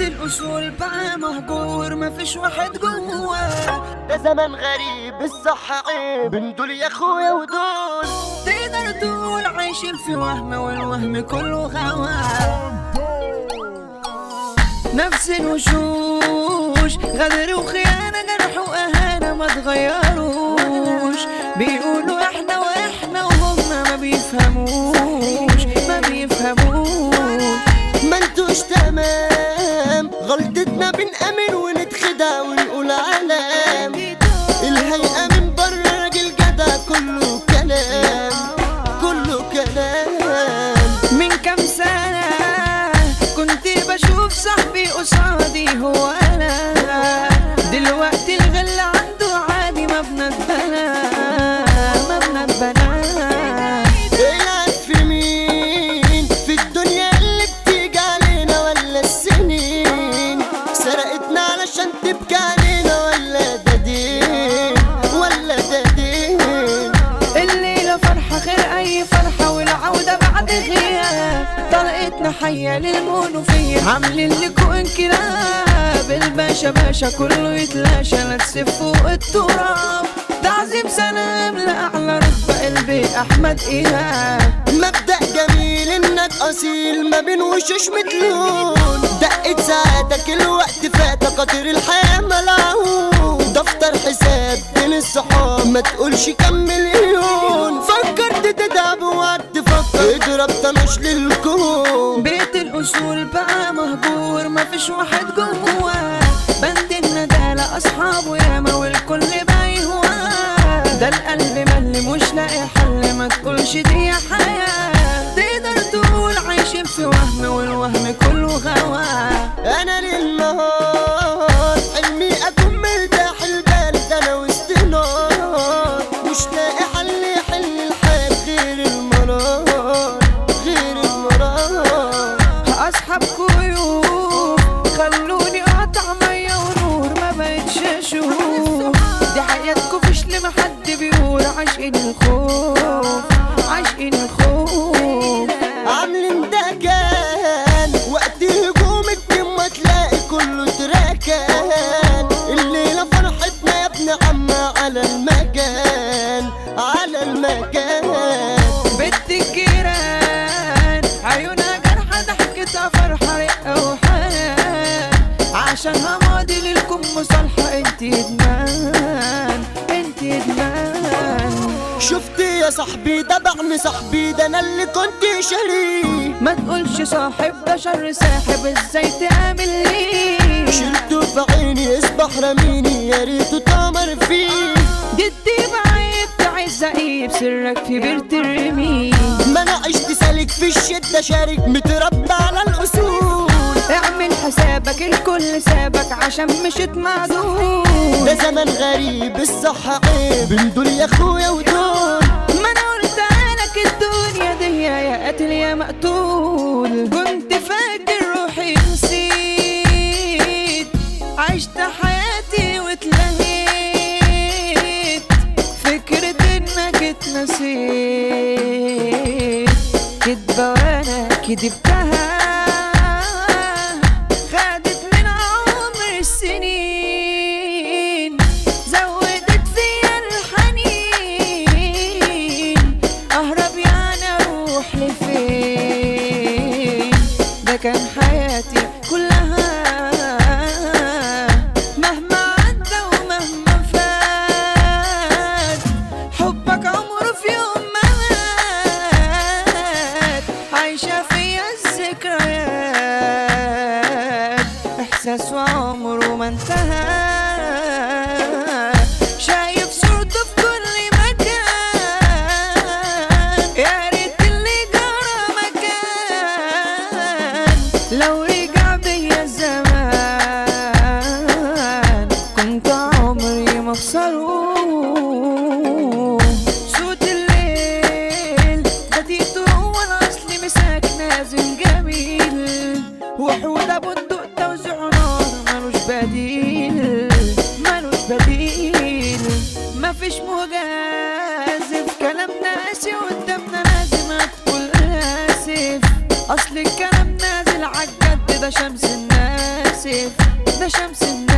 الأصول بقى مهجور مفيش واحد جواه ده زمن غريب الصح عيب بين دول يا اخويا ودول تقدر تقول عايشين في وهم والوهم كله غواه نفس الوشوش غدر وخيانة جرح وأهانة ما تغيروش بيقولوا احنا واحنا وهم ما بيفهموش ما بيفهموش ما انتوش تمام غلطتنا بنأمن ونتخدع ونقول علام الهيئة من بره راجل جدع كله كلام كله كلام من كام سنة كنت بشوف صاحبي قصادي هو أنا دلوقتي الغل عنده عادي مبنى اتبنى مبنى اتبنى العب في مين في الدنيا اللي بتيجي علينا ولا السنين سرقتنا علشان تبكي علينا ولا ده دين ولا ده دين الليلة فرحة غير أي فرحة والعودة بعد غياب طلقتنا حية للمنوفية عاملين لكم انقلاب الباشا باشا كله يتلاشى لا تسيب فوق التراب تعظيم سلام لأعلى رتبة البيت أحمد إيهاب مبدأ جميل انك اصيل ما بين وشوش متلون دقت ساعتك الوقت فات قطر الحياة ملعون دفتر حساب بين الصحاب ما تقولش كم مليون فكرت تتعب وقعدت تفكر اضرب طنش للكون بيت الأصول بقى مهجور مفيش واحد جواه بند الندالة أصحابه ياما والكل بقى يهواه ده القلب ملي مش لاقي حل ما تقولش دي حياة تقدر تقول عايشين في وهم والوهم كله غواه انا للنهار حلمي اكون مرتاح البال ده انا وسط نار مش لاقي حل يحل الحال غير المرار غير المرار أصحاب كيوب خلوني أقطع مية ونور ما بقتش أشوف دي حياتكم فيش لما حد بيقول عاشقين الخوف عاشقين الخوف عاملين ده كان وقت هجومك لما تلاقي كله تراكان الليلة فرحتنا يا ابن عم على المكان على المكان بنت الجيران عيونها جرحة ضحكتها فرحة رقة وحنان عشانها ماضي للكم مصالحة انت ادمان انت ادمان شفت يا صاحبي ده بعم صاحبي ده انا اللي كنت شاريه ما تقولش صاحب ده شر ساحب ازاي تقابل ليه شلته في عيني اصبح رميني يا ريته تمر فيه جدي بعيب تعز زقيب سرك في بير ترمي ما انا عشت سالك في الشدة شارك متربى على الاصول اعمل حسابك الكل سابك عشان مشيت معدول ده زمن غريب الصح عيب بين دول يا اخويا ودول ما انا قلت لك الدنيا دي يا قاتل يا مقتول كنت فاكر روحي نسيت عشت حياتي واتلهيت فكرة انك اتنسيت كدبة وانا كدبتها خدت من عمر السنين زودت فيا الحنين اهرب يعني اروح لفين ده كان حياتي كلها مهما عدى ومهما فات حبك عمره في يوم ما مات عايشة فيا الذكريات إحساس وعمره ما انتهى شايف صورته في كل مكان يا ريت اللي جرى مكان لو رجع بيا الزمان كنت عمري ما اخسره صوت الليل بديته هو الاصل مساك نازل جميل وحودة بندق توزيع نار ملوش بديل ملوش بديل مفيش مجازف كلامنا قاسي قدامنا لازم هتقول اسف اصل الكلام نازل عالجد ده شمس الناس آسف ده شمس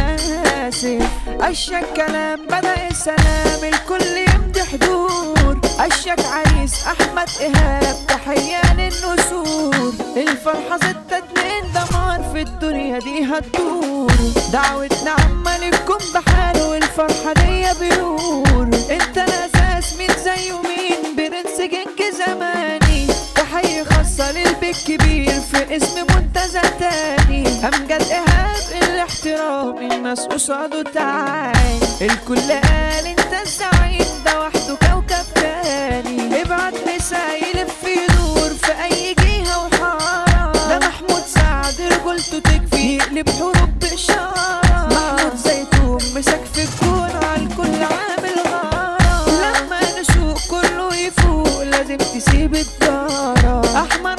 الناسف أشيك كلام بدأ السلام الكل يمضي حضور أشيك عريس أحمد إيهاب تحية للنسور الفرحة ستة اتنين دمار في الدنيا دي هتدور دعوتنا عمالكم بحاله والفرحة دي بيور انت الأساس مين زي ومين برنس جنك زماني تحية خاصة للبيك كبير في اسم منتزه تاني أمجد إيهاب الاحترام الناس قصاده تعال الكل قال انت الزعيم ده وحده كوكب تاني ابعت رسايل في يدور في أي جهة وحارة ده محمود سعد رجولته تكفي يقلب حروب بإشارة محمود زيتون مسك في الكون على الكل عامل غارة لما نسوق كله يفوق لازم تسيب الدارة أحمد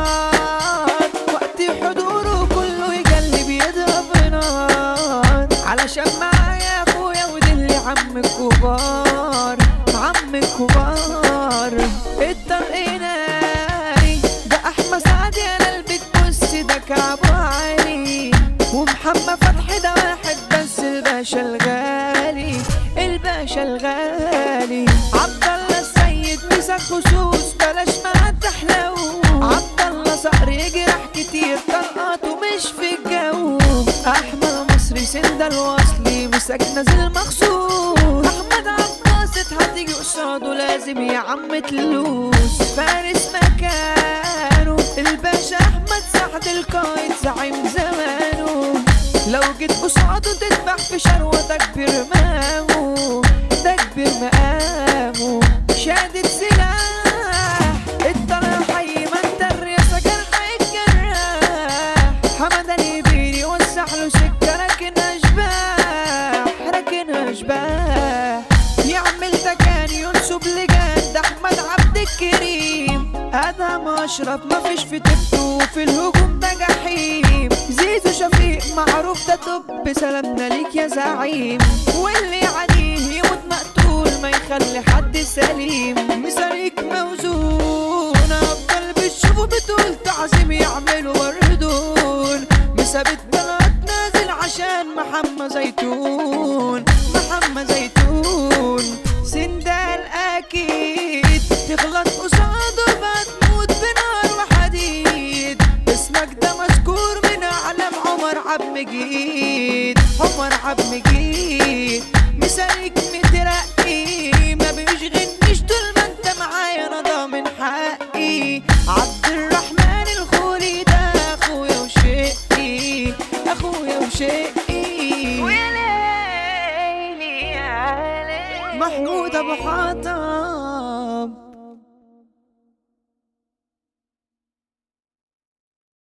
الصاد وقت حضوره كله يقلب يضرب نار علشان معايا اخويا ودلي عم الكبار عم الكبار الطلق ناري ده احمد سعد يا قلبي تبص ده كعبه عالي ومحمد فتحي ده واحد بس الباشا الغالي الباشا الغالي عبد الله السيد مسك خصوص بلاش ما تحلو عبد الله صقر يجرح كتير طلقاته مش في الجو احمد مصري سند الوصلي مسك نازل مخصوص احمد عباسط هتيجي قصاده لازم يا عم تلوس فارس مكانه الباشا احمد سعد القايد زعيم زمانه لو جيت قصاده تذبح في شروة ده كبير مقامه ده كبير مقامه شادد سلاح الطلع حي ما انت الرياسة جرح الجراح حمد اليبيني وسع له سكة لكن اشباح لكن اشباح يعمل تكان ينسب لجان ده احمد عبد الكريم ادهم اشرف مفيش في تبته في الهجوم ده جحيم زيزو شفيق معروف ده طب سلامنا ليك يا زعيم واللي عليه يموت مقتول ما يخلي حد سليم مساريك موزون افضل بتشوفه بتقول تعظيم يعملوا بردون مسابت بلد نازل عشان محمد زيتون محمد زيتون سندال اكيد تغلط قصاده بتموت بنار وحديد اسمك ده مذكور من اعلام عمر عبد مجيد عمر عبد مجيد مثالك مترقي ما بيشغلنيش طول ما انت معايا انا ضامن حقي عبد الرحمن الخولي ده اخويا وشقي اخويا وشقي محمود ابو حاتم